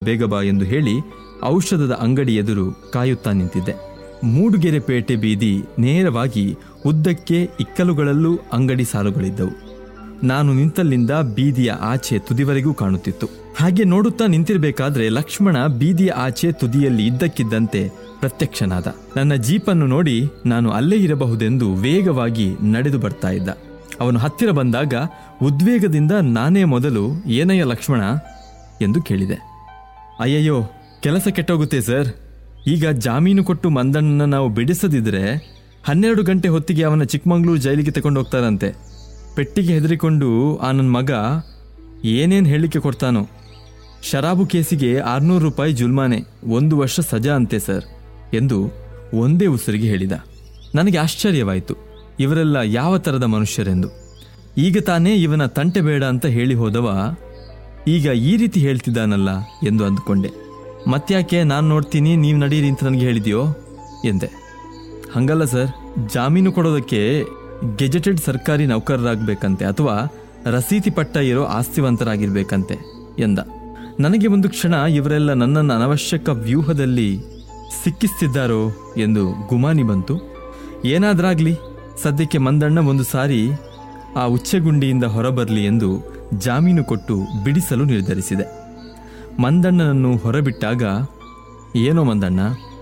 ಬೇಗ ಬಾ ಎಂದು ಹೇಳಿ ಔಷಧದ ಅಂಗಡಿ ಎದುರು ಕಾಯುತ್ತಾ ನಿಂತಿದ್ದೆ ಮೂಡುಗೆರೆ ಪೇಟೆ ಬೀದಿ ನೇರವಾಗಿ ಉದ್ದಕ್ಕೆ ಇಕ್ಕಲುಗಳಲ್ಲೂ ಅಂಗಡಿ ಸಾಲುಗಳಿದ್ದವು ನಾನು ನಿಂತಲ್ಲಿಂದ ಬೀದಿಯ ಆಚೆ ತುದಿವರೆಗೂ ಕಾಣುತ್ತಿತ್ತು ಹಾಗೆ ನೋಡುತ್ತಾ ನಿಂತಿರಬೇಕಾದ್ರೆ ಲಕ್ಷ್ಮಣ ಬೀದಿಯ ಆಚೆ ತುದಿಯಲ್ಲಿ ಇದ್ದಕ್ಕಿದ್ದಂತೆ ಪ್ರತ್ಯಕ್ಷನಾದ ನನ್ನ ಜೀಪನ್ನು ನೋಡಿ ನಾನು ಅಲ್ಲೇ ಇರಬಹುದೆಂದು ವೇಗವಾಗಿ ನಡೆದು ಬರ್ತಾ ಇದ್ದ ಅವನು ಹತ್ತಿರ ಬಂದಾಗ ಉದ್ವೇಗದಿಂದ ನಾನೇ ಮೊದಲು ಏನಯ್ಯ ಲಕ್ಷ್ಮಣ ಎಂದು ಕೇಳಿದೆ ಅಯ್ಯಯ್ಯೋ ಕೆಲಸ ಕೆಟ್ಟೋಗುತ್ತೆ ಸರ್ ಈಗ ಜಾಮೀನು ಕೊಟ್ಟು ಮಂದಣ್ಣನ ನಾವು ಬಿಡಿಸದಿದ್ರೆ ಹನ್ನೆರಡು ಗಂಟೆ ಹೊತ್ತಿಗೆ ಅವನ ಚಿಕ್ಕಮಗಳೂರು ಜೈಲಿಗೆ ತಗೊಂಡು ಹೋಗ್ತಾರಂತೆ ಪೆಟ್ಟಿಗೆ ಹೆದರಿಕೊಂಡು ಆ ನನ್ನ ಮಗ ಏನೇನು ಹೇಳಿಕೆ ಕೊಡ್ತಾನೋ ಶರಾಬು ಕೇಸಿಗೆ ಆರ್ನೂರು ರೂಪಾಯಿ ಜುಲ್ಮಾನೆ ಒಂದು ವರ್ಷ ಸಜಾ ಅಂತೆ ಸರ್ ಎಂದು ಒಂದೇ ಉಸಿರಿಗೆ ಹೇಳಿದ ನನಗೆ ಆಶ್ಚರ್ಯವಾಯಿತು ಇವರೆಲ್ಲ ಯಾವ ಥರದ ಮನುಷ್ಯರೆಂದು ಈಗ ತಾನೇ ಇವನ ತಂಟೆ ಬೇಡ ಅಂತ ಹೇಳಿ ಹೋದವ ಈಗ ಈ ರೀತಿ ಹೇಳ್ತಿದ್ದಾನಲ್ಲ ಎಂದು ಅಂದುಕೊಂಡೆ ಮತ್ಯಾಕೆ ನಾನು ನೋಡ್ತೀನಿ ನೀವು ನಡೀರಿ ಅಂತ ನನಗೆ ಹೇಳಿದೆಯೋ ಎಂದೆ ಹಂಗಲ್ಲ ಸರ್ ಜಾಮೀನು ಕೊಡೋದಕ್ಕೆ ಗೆಜೆಟೆಡ್ ಸರ್ಕಾರಿ ನೌಕರರಾಗಬೇಕಂತೆ ಅಥವಾ ರಸೀತಿ ಪಟ್ಟ ಇರೋ ಆಸ್ತಿವಂತರಾಗಿರ್ಬೇಕಂತೆ ಎಂದ ನನಗೆ ಒಂದು ಕ್ಷಣ ಇವರೆಲ್ಲ ನನ್ನನ್ನು ಅನವಶ್ಯಕ ವ್ಯೂಹದಲ್ಲಿ ಸಿಕ್ಕಿಸ್ತಿದ್ದಾರೋ ಎಂದು ಗುಮಾನಿ ಬಂತು ಏನಾದ್ರಾಗ್ಲಿ ಸದ್ಯಕ್ಕೆ ಮಂದಣ್ಣ ಒಂದು ಸಾರಿ ಆ ಉಚ್ಚೆಗುಂಡಿಯಿಂದ ಹೊರಬರಲಿ ಎಂದು ಜಾಮೀನು ಕೊಟ್ಟು ಬಿಡಿಸಲು ನಿರ್ಧರಿಸಿದೆ ಮಂದಣ್ಣನನ್ನು ಹೊರಬಿಟ್ಟಾಗ ಏನೋ ಮಂದಣ್ಣ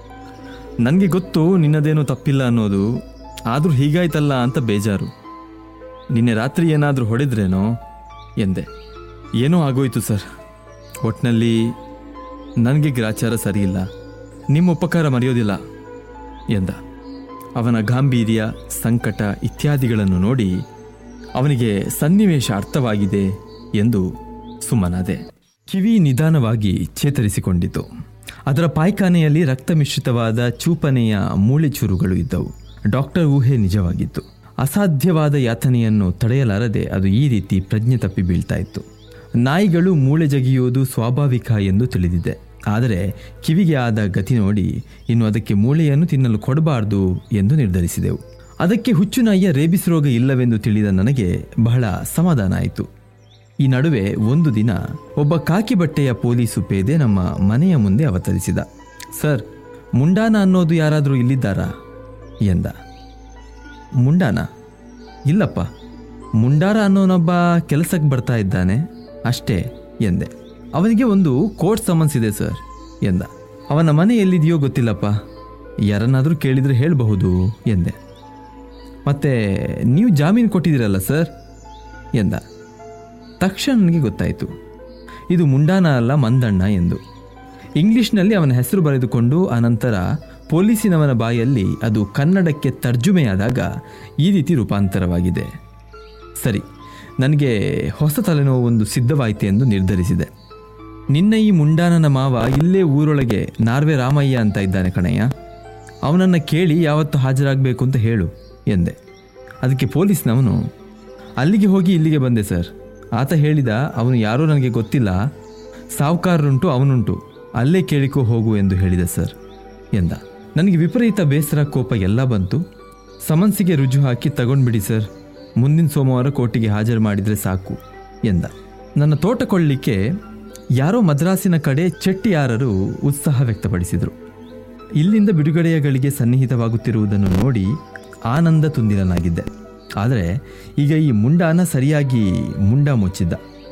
ನನಗೆ ಗೊತ್ತು ನಿನ್ನದೇನೂ ತಪ್ಪಿಲ್ಲ ಅನ್ನೋದು ಆದರೂ ಹೀಗಾಯ್ತಲ್ಲ ಅಂತ ಬೇಜಾರು ನಿನ್ನೆ ರಾತ್ರಿ ಏನಾದರೂ ಹೊಡೆದ್ರೇನೋ ಎಂದೆ ಏನೋ ಆಗೋಯ್ತು ಸರ್ ಒಟ್ನಲ್ಲಿ ನನಗೆ ಗ್ರಾಚಾರ ಸರಿಯಿಲ್ಲ ನಿಮ್ಮ ಉಪಕಾರ ಮರೆಯೋದಿಲ್ಲ ಎಂದ ಅವನ ಗಾಂಭೀರ್ಯ ಸಂಕಟ ಇತ್ಯಾದಿಗಳನ್ನು ನೋಡಿ ಅವನಿಗೆ ಸನ್ನಿವೇಶ ಅರ್ಥವಾಗಿದೆ ಎಂದು ಸುಮ್ಮನಾದೆ ಕಿವಿ ನಿಧಾನವಾಗಿ ಚೇತರಿಸಿಕೊಂಡಿತು ಅದರ ಪಾಯ್ಖಾನೆಯಲ್ಲಿ ರಕ್ತ ಮಿಶ್ರಿತವಾದ ಚೂಪನೆಯ ಮೂಳೆ ಚೂರುಗಳು ಇದ್ದವು ಡಾಕ್ಟರ್ ಊಹೆ ನಿಜವಾಗಿತ್ತು ಅಸಾಧ್ಯವಾದ ಯಾತನೆಯನ್ನು ತಡೆಯಲಾರದೆ ಅದು ಈ ರೀತಿ ಪ್ರಜ್ಞೆ ತಪ್ಪಿ ಬೀಳ್ತಾ ಇತ್ತು ನಾಯಿಗಳು ಮೂಳೆ ಜಗಿಯುವುದು ಸ್ವಾಭಾವಿಕ ಎಂದು ತಿಳಿದಿದೆ ಆದರೆ ಕಿವಿಗೆ ಆದ ಗತಿ ನೋಡಿ ಇನ್ನು ಅದಕ್ಕೆ ಮೂಳೆಯನ್ನು ತಿನ್ನಲು ಕೊಡಬಾರದು ಎಂದು ನಿರ್ಧರಿಸಿದೆವು ಅದಕ್ಕೆ ಹುಚ್ಚು ನಾಯಿಯ ರೇಬಿಸ್ ರೋಗ ಇಲ್ಲವೆಂದು ತಿಳಿದ ನನಗೆ ಬಹಳ ಸಮಾಧಾನ ಆಯಿತು ಈ ನಡುವೆ ಒಂದು ದಿನ ಒಬ್ಬ ಕಾಕಿ ಬಟ್ಟೆಯ ಪೊಲೀಸು ಪೇದೆ ನಮ್ಮ ಮನೆಯ ಮುಂದೆ ಅವತರಿಸಿದ ಸರ್ ಮುಂಡಾನ ಅನ್ನೋದು ಯಾರಾದರೂ ಇಲ್ಲಿದ್ದಾರಾ ಎಂದ ಮುಂಡಾನ ಇಲ್ಲಪ್ಪ ಮುಂಡಾರ ಅನ್ನೋನೊಬ್ಬ ಕೆಲಸಕ್ಕೆ ಬರ್ತಾ ಇದ್ದಾನೆ ಅಷ್ಟೇ ಎಂದೆ ಅವನಿಗೆ ಒಂದು ಕೋರ್ಟ್ ಸಮನ್ಸ್ ಇದೆ ಸರ್ ಎಂದ ಅವನ ಮನೆ ಎಲ್ಲಿದೆಯೋ ಗೊತ್ತಿಲ್ಲಪ್ಪ ಯಾರನ್ನಾದರೂ ಕೇಳಿದರೆ ಹೇಳಬಹುದು ಎಂದೆ ಮತ್ತೆ ನೀವು ಜಾಮೀನು ಕೊಟ್ಟಿದ್ದೀರಲ್ಲ ಸರ್ ಎಂದ ತಕ್ಷಣ ನನಗೆ ಗೊತ್ತಾಯಿತು ಇದು ಮುಂಡಾನ ಅಲ್ಲ ಮಂದಣ್ಣ ಎಂದು ಇಂಗ್ಲಿಷ್ನಲ್ಲಿ ಅವನ ಹೆಸರು ಬರೆದುಕೊಂಡು ಅನಂತರ ಪೊಲೀಸಿನವನ ಬಾಯಲ್ಲಿ ಅದು ಕನ್ನಡಕ್ಕೆ ತರ್ಜುಮೆಯಾದಾಗ ಈ ರೀತಿ ರೂಪಾಂತರವಾಗಿದೆ ಸರಿ ನನಗೆ ಹೊಸ ತಲೆನೋವು ಒಂದು ಸಿದ್ಧವಾಯಿತು ಎಂದು ನಿರ್ಧರಿಸಿದೆ ನಿನ್ನ ಈ ಮುಂಡಾನನ ಮಾವ ಇಲ್ಲೇ ಊರೊಳಗೆ ನಾರ್ವೆ ರಾಮಯ್ಯ ಅಂತ ಇದ್ದಾನೆ ಕಣಯ್ಯ ಅವನನ್ನು ಕೇಳಿ ಯಾವತ್ತು ಹಾಜರಾಗಬೇಕು ಅಂತ ಹೇಳು ಎಂದೆ ಅದಕ್ಕೆ ಪೊಲೀಸ್ನವನು ಅಲ್ಲಿಗೆ ಹೋಗಿ ಇಲ್ಲಿಗೆ ಬಂದೆ ಸರ್ ಆತ ಹೇಳಿದ ಅವನು ಯಾರೋ ನನಗೆ ಗೊತ್ತಿಲ್ಲ ಸಾವುಕಾರರುಂಟು ಅವನುಂಟು ಅಲ್ಲೇ ಕೇಳಿಕೋ ಹೋಗು ಎಂದು ಹೇಳಿದ ಸರ್ ಎಂದ ನನಗೆ ವಿಪರೀತ ಬೇಸರ ಕೋಪ ಎಲ್ಲ ಬಂತು ಸಮನ್ಸಿಗೆ ರುಜು ಹಾಕಿ ತಗೊಂಡ್ಬಿಡಿ ಸರ್ ಮುಂದಿನ ಸೋಮವಾರ ಕೋರ್ಟಿಗೆ ಹಾಜರು ಮಾಡಿದರೆ ಸಾಕು ಎಂದ ನನ್ನ ತೋಟ ಕೊಳ್ಳಿಕ್ಕೆ ಯಾರೋ ಮದ್ರಾಸಿನ ಕಡೆ ಚೆಟ್ಟಿಯಾರರು ಉತ್ಸಾಹ ವ್ಯಕ್ತಪಡಿಸಿದರು ಇಲ್ಲಿಂದ ಬಿಡುಗಡೆಯ ಗಳಿಗೆ ಸನ್ನಿಹಿತವಾಗುತ್ತಿರುವುದನ್ನು ನೋಡಿ ಆನಂದ ತುಂದಿರನಾಗಿದ್ದೆ ಆದರೆ ಈಗ ಈ ಮುಂಡಾನ ಸರಿಯಾಗಿ ಮುಂಡ ಮುಚ್ಚಿದ್ದ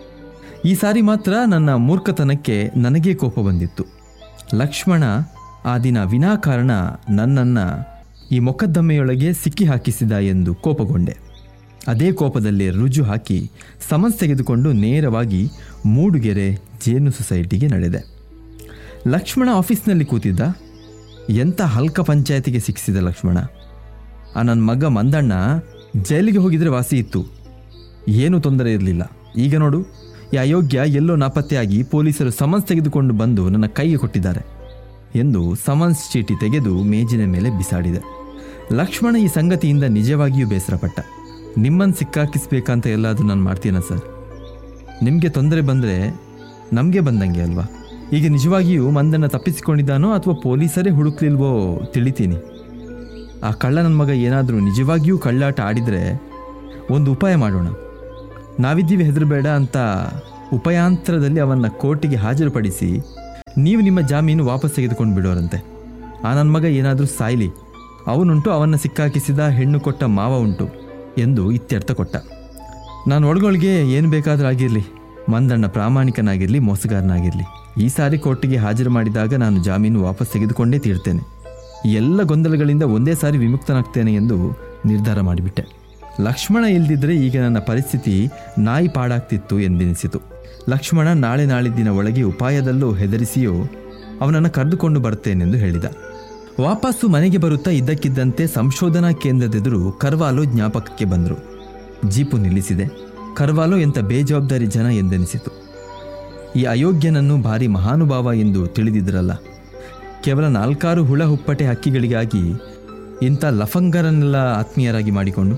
ಈ ಸಾರಿ ಮಾತ್ರ ನನ್ನ ಮೂರ್ಖತನಕ್ಕೆ ನನಗೇ ಕೋಪ ಬಂದಿತ್ತು ಲಕ್ಷ್ಮಣ ಆ ದಿನ ವಿನಾಕಾರಣ ನನ್ನನ್ನು ಈ ಮೊಕದ್ದಮೆಯೊಳಗೆ ಸಿಕ್ಕಿ ಹಾಕಿಸಿದ ಎಂದು ಕೋಪಗೊಂಡೆ ಅದೇ ಕೋಪದಲ್ಲಿ ರುಜು ಹಾಕಿ ಸಮನ್ಸ್ ತೆಗೆದುಕೊಂಡು ನೇರವಾಗಿ ಮೂಡುಗೆರೆ ಜೇನು ಸೊಸೈಟಿಗೆ ನಡೆದೆ ಲಕ್ಷ್ಮಣ ಆಫೀಸ್ನಲ್ಲಿ ಕೂತಿದ್ದ ಎಂಥ ಹಲ್ಕ ಪಂಚಾಯತಿಗೆ ಸಿಕ್ಕಿಸಿದ ಲಕ್ಷ್ಮಣ ಆ ನನ್ನ ಮಗ ಮಂದಣ್ಣ ಜೈಲಿಗೆ ಹೋಗಿದ್ರೆ ವಾಸಿ ಇತ್ತು ಏನೂ ತೊಂದರೆ ಇರಲಿಲ್ಲ ಈಗ ನೋಡು ಈ ಅಯೋಗ್ಯ ಎಲ್ಲೋ ನಾಪತ್ತೆಯಾಗಿ ಪೊಲೀಸರು ಸಮನ್ಸ್ ತೆಗೆದುಕೊಂಡು ಬಂದು ನನ್ನ ಕೈಗೆ ಕೊಟ್ಟಿದ್ದಾರೆ ಎಂದು ಸಮನ್ಸ್ ಚೀಟಿ ತೆಗೆದು ಮೇಜಿನ ಮೇಲೆ ಬಿಸಾಡಿದೆ ಲಕ್ಷ್ಮಣ ಈ ಸಂಗತಿಯಿಂದ ನಿಜವಾಗಿಯೂ ಬೇಸರಪಟ್ಟ ನಿಮ್ಮನ್ನು ಸಿಕ್ಕಾಕಿಸ್ಬೇಕಂತ ಎಲ್ಲಾದರೂ ನಾನು ಮಾಡ್ತೀನ ಸರ್ ನಿಮಗೆ ತೊಂದರೆ ಬಂದರೆ ನಮಗೆ ಬಂದಂಗೆ ಅಲ್ವಾ ಈಗ ನಿಜವಾಗಿಯೂ ಮಂದನ್ನು ತಪ್ಪಿಸಿಕೊಂಡಿದ್ದಾನೋ ಅಥವಾ ಪೊಲೀಸರೇ ಹುಡುಕ್ಲಿಲ್ವೋ ತಿಳಿತೀನಿ ಆ ಕಳ್ಳ ನನ್ನ ಮಗ ಏನಾದರೂ ನಿಜವಾಗಿಯೂ ಕಳ್ಳಾಟ ಆಡಿದರೆ ಒಂದು ಉಪಾಯ ಮಾಡೋಣ ನಾವಿದ್ದೀವಿ ಹೆದರಬೇಡ ಅಂತ ಉಪಾಯಾಂತರದಲ್ಲಿ ಅವನ್ನ ಕೋರ್ಟಿಗೆ ಹಾಜರುಪಡಿಸಿ ನೀವು ನಿಮ್ಮ ಜಾಮೀನು ವಾಪಸ್ ತೆಗೆದುಕೊಂಡು ಬಿಡೋರಂತೆ ಆ ನನ್ನ ಮಗ ಏನಾದರೂ ಸಾಯ್ಲಿ ಅವನುಂಟು ಅವನ್ನ ಸಿಕ್ಕಾಕಿಸಿದ ಹೆಣ್ಣು ಕೊಟ್ಟ ಮಾವ ಉಂಟು ಎಂದು ಇತ್ಯರ್ಥ ಕೊಟ್ಟ ನಾನು ಒಳಗೊಳಗೆ ಏನು ಬೇಕಾದರೂ ಆಗಿರಲಿ ಮಂದಣ್ಣ ಪ್ರಾಮಾಣಿಕನಾಗಿರಲಿ ಮೋಸಗಾರನಾಗಿರಲಿ ಈ ಸಾರಿ ಕೋರ್ಟಿಗೆ ಹಾಜರು ಮಾಡಿದಾಗ ನಾನು ಜಾಮೀನು ವಾಪಸ್ ತೆಗೆದುಕೊಂಡೇ ತೀರ್ತೇನೆ ಈ ಎಲ್ಲ ಗೊಂದಲಗಳಿಂದ ಒಂದೇ ಸಾರಿ ವಿಮುಕ್ತನಾಗ್ತೇನೆ ಎಂದು ನಿರ್ಧಾರ ಮಾಡಿಬಿಟ್ಟೆ ಲಕ್ಷ್ಮಣ ಇಲ್ದಿದ್ರೆ ಈಗ ನನ್ನ ಪರಿಸ್ಥಿತಿ ನಾಯಿ ಪಾಡಾಗ್ತಿತ್ತು ಎಂದೆನಿಸಿತು ಲಕ್ಷ್ಮಣ ನಾಳೆ ನಾಳಿದ್ದಿನ ಒಳಗೆ ಉಪಾಯದಲ್ಲೂ ಹೆದರಿಸಿಯೋ ಅವನನ್ನು ಕರೆದುಕೊಂಡು ಬರ್ತೇನೆಂದು ಹೇಳಿದ ವಾಪಸ್ಸು ಮನೆಗೆ ಬರುತ್ತಾ ಇದ್ದಕ್ಕಿದ್ದಂತೆ ಸಂಶೋಧನಾ ಕೇಂದ್ರದೆದುರು ಕರ್ವಾಲೋ ಜ್ಞಾಪಕಕ್ಕೆ ಬಂದರು ಜೀಪು ನಿಲ್ಲಿಸಿದೆ ಕರ್ವಾಲೋ ಎಂಥ ಬೇಜವಾಬ್ದಾರಿ ಜನ ಎಂದೆನಿಸಿತು ಈ ಅಯೋಗ್ಯನನ್ನು ಭಾರಿ ಮಹಾನುಭಾವ ಎಂದು ತಿಳಿದಿದ್ರಲ್ಲ ಕೇವಲ ನಾಲ್ಕಾರು ಹುಳ ಹುಪ್ಪಟೆ ಹಕ್ಕಿಗಳಿಗಾಗಿ ಇಂಥ ಲಫಂಗರನ್ನೆಲ್ಲ ಆತ್ಮೀಯರಾಗಿ ಮಾಡಿಕೊಂಡು